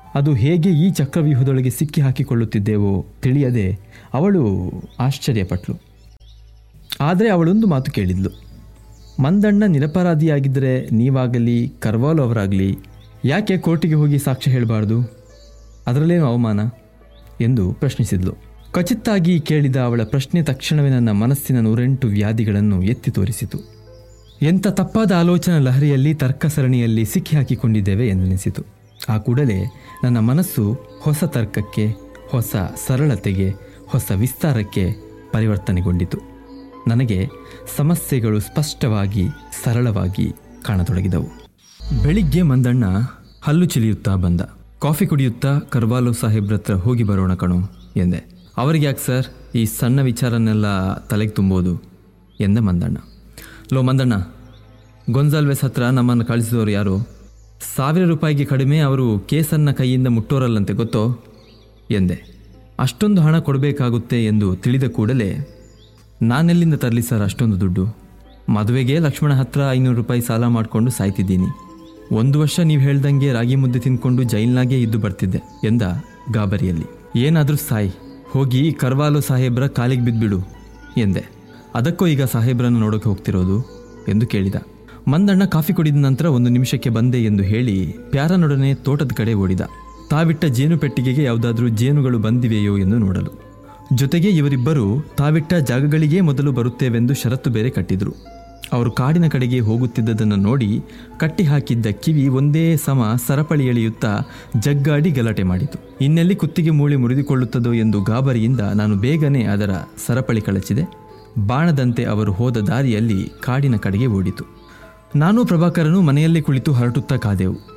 ಅದು ಹೇಗೆ ಈ ಚಕ್ರವ್ಯೂಹದೊಳಗೆ ಸಿಕ್ಕಿ ಹಾಕಿಕೊಳ್ಳುತ್ತಿದ್ದೇವೋ ತಿಳಿಯದೆ ಅವಳು ಆಶ್ಚರ್ಯಪಟ್ಲು ಆದರೆ ಅವಳೊಂದು ಮಾತು ಕೇಳಿದ್ಲು ಮಂದಣ್ಣ ನಿರಪರಾಧಿಯಾಗಿದ್ದರೆ ನೀವಾಗಲಿ ಕರ್ವಾಲು ಅವರಾಗಲಿ ಯಾಕೆ ಕೋರ್ಟಿಗೆ ಹೋಗಿ ಸಾಕ್ಷ್ಯ ಹೇಳಬಾರ್ದು ಅದರಲ್ಲೇನು ಅವಮಾನ ಎಂದು ಪ್ರಶ್ನಿಸಿದ್ಲು ಖಚಿತ್ತಾಗಿ ಕೇಳಿದ ಅವಳ ಪ್ರಶ್ನೆ ತಕ್ಷಣವೇ ನನ್ನ ಮನಸ್ಸಿನ ನೂರೆಂಟು ವ್ಯಾಧಿಗಳನ್ನು ಎತ್ತಿ ತೋರಿಸಿತು ಎಂಥ ತಪ್ಪಾದ ಆಲೋಚನಾ ಲಹರಿಯಲ್ಲಿ ತರ್ಕ ಸರಣಿಯಲ್ಲಿ ಸಿಕ್ಕಿ ಹಾಕಿಕೊಂಡಿದ್ದೇವೆ ಎಂದೆನಿಸಿತು ಆ ಕೂಡಲೇ ನನ್ನ ಮನಸ್ಸು ಹೊಸ ತರ್ಕಕ್ಕೆ ಹೊಸ ಸರಳತೆಗೆ ಹೊಸ ವಿಸ್ತಾರಕ್ಕೆ ಪರಿವರ್ತನೆಗೊಂಡಿತು ನನಗೆ ಸಮಸ್ಯೆಗಳು ಸ್ಪಷ್ಟವಾಗಿ ಸರಳವಾಗಿ ಕಾಣತೊಡಗಿದವು ಬೆಳಿಗ್ಗೆ ಮಂದಣ್ಣ ಹಲ್ಲು ಚಿಲಿಯುತ್ತಾ ಬಂದ ಕಾಫಿ ಕುಡಿಯುತ್ತಾ ಕರ್ವಾಲೋ ಸಾಹೇಬ್ರ ಹತ್ರ ಹೋಗಿ ಬರೋಣ ಕಣೋ ಎಂದೆ ಅವರಿಗೆ ಯಾಕೆ ಸರ್ ಈ ಸಣ್ಣ ವಿಚಾರನ್ನೆಲ್ಲ ತಲೆಗೆ ತುಂಬೋದು ಎಂದ ಮಂದಣ್ಣ ಲೋ ಮಂದಣ್ಣ ಗೊಂಜಾಲ್ವೆಸ್ ಹತ್ರ ನಮ್ಮನ್ನು ಕಳಿಸಿದವರು ಯಾರು ಸಾವಿರ ರೂಪಾಯಿಗೆ ಕಡಿಮೆ ಅವರು ಕೇಸನ್ನ ಕೈಯಿಂದ ಮುಟ್ಟೋರಲ್ಲಂತೆ ಗೊತ್ತೋ ಎಂದೆ ಅಷ್ಟೊಂದು ಹಣ ಕೊಡಬೇಕಾಗುತ್ತೆ ಎಂದು ತಿಳಿದ ಕೂಡಲೇ ನಾನೆಲ್ಲಿಂದ ತರಲಿ ಸರ್ ಅಷ್ಟೊಂದು ದುಡ್ಡು ಮದುವೆಗೆ ಲಕ್ಷ್ಮಣ ಹತ್ರ ಐನೂರು ರೂಪಾಯಿ ಸಾಲ ಮಾಡಿಕೊಂಡು ಸಾಯ್ತಿದ್ದೀನಿ ಒಂದು ವರ್ಷ ನೀವು ಹೇಳ್ದಂಗೆ ರಾಗಿ ಮುದ್ದೆ ತಿಂದ್ಕೊಂಡು ಜೈಲ್ನಾಗೆ ಇದ್ದು ಬರ್ತಿದ್ದೆ ಎಂದ ಗಾಬರಿಯಲ್ಲಿ ಏನಾದರೂ ಸಾಯ್ ಹೋಗಿ ಕರ್ವಾಲು ಸಾಹೇಬ್ರ ಕಾಲಿಗೆ ಬಿದ್ದುಬಿಡು ಎಂದೆ ಅದಕ್ಕೂ ಈಗ ಸಾಹೇಬ್ರನ್ನು ನೋಡೋಕೆ ಹೋಗ್ತಿರೋದು ಎಂದು ಕೇಳಿದ ಮಂದಣ್ಣ ಕಾಫಿ ಕುಡಿದ ನಂತರ ಒಂದು ನಿಮಿಷಕ್ಕೆ ಬಂದೆ ಎಂದು ಹೇಳಿ ಪ್ಯಾರನೊಡನೆ ತೋಟದ ಕಡೆ ಓಡಿದ ತಾವಿಟ್ಟ ಜೇನು ಪೆಟ್ಟಿಗೆಗೆ ಯಾವುದಾದ್ರೂ ಜೇನುಗಳು ಬಂದಿವೆಯೋ ಎಂದು ನೋಡಲು ಜೊತೆಗೆ ಇವರಿಬ್ಬರು ತಾವಿಟ್ಟ ಜಾಗಗಳಿಗೇ ಮೊದಲು ಬರುತ್ತೇವೆಂದು ಷರತ್ತು ಬೇರೆ ಕಟ್ಟಿದ್ರು ಅವರು ಕಾಡಿನ ಕಡೆಗೆ ಹೋಗುತ್ತಿದ್ದದನ್ನು ನೋಡಿ ಕಟ್ಟಿ ಹಾಕಿದ್ದ ಕಿವಿ ಒಂದೇ ಸಮ ಸರಪಳಿ ಎಳೆಯುತ್ತಾ ಜಗ್ಗಾಡಿ ಗಲಾಟೆ ಮಾಡಿತು ಇನ್ನೆಲ್ಲಿ ಕುತ್ತಿಗೆ ಮೂಳೆ ಮುರಿದುಕೊಳ್ಳುತ್ತದೋ ಎಂದು ಗಾಬರಿಯಿಂದ ನಾನು ಬೇಗನೆ ಅದರ ಸರಪಳಿ ಕಳಚಿದೆ ಬಾಣದಂತೆ ಅವರು ಹೋದ ದಾರಿಯಲ್ಲಿ ಕಾಡಿನ ಕಡೆಗೆ ಓಡಿತು ನಾನು ಪ್ರಭಾಕರನು ಮನೆಯಲ್ಲಿ ಕುಳಿತು ಹರಟುತ್ತಾ ಕಾದೆವು